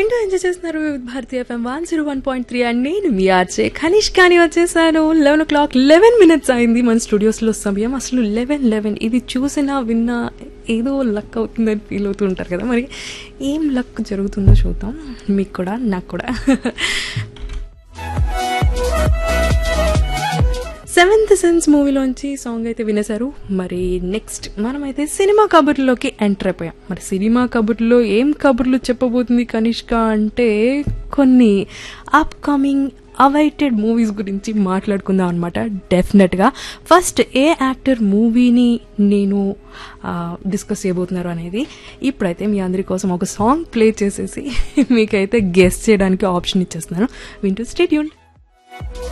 వింటూ ఎంజాయ్ చేస్తున్నారు భారతీయ FM one zero one point three and నేను మీ ఆర్చే ఖనీష్ కానీ వచ్చేసాను eleven o'clock eleven minutes అయింది మన స్టూడియోస్లో సమయం అసలు లెవెన్ లెవెన్ ఇది చూసినా విన్నా ఏదో లక్ అవుతుందని ఫీల్ అవుతూ ఉంటారు కదా మరి ఏం లక్ జరుగుతుందో చూద్దాం మీకు కూడా నాకు కూడా సెవెంత్ సెన్స్ మూవీలోంచి సాంగ్ అయితే వినేశారు మరి నెక్స్ట్ మనమైతే సినిమా కబుర్లోకి ఎంటర్ అయిపోయాం మరి సినిమా కబుర్లో ఏం కబుర్లు చెప్పబోతుంది కనిష్క అంటే కొన్ని అప్కమింగ్ అవైటెడ్ మూవీస్ గురించి మాట్లాడుకుందాం అనమాట డెఫినెట్గా ఫస్ట్ ఏ యాక్టర్ మూవీని నేను డిస్కస్ చేయబోతున్నారు అనేది ఇప్పుడైతే మీ అందరి కోసం ఒక సాంగ్ ప్లే చేసేసి మీకైతే గెస్ట్ చేయడానికి ఆప్షన్ ఇచ్చేస్తున్నాను వింటూ స్టేట్యూన్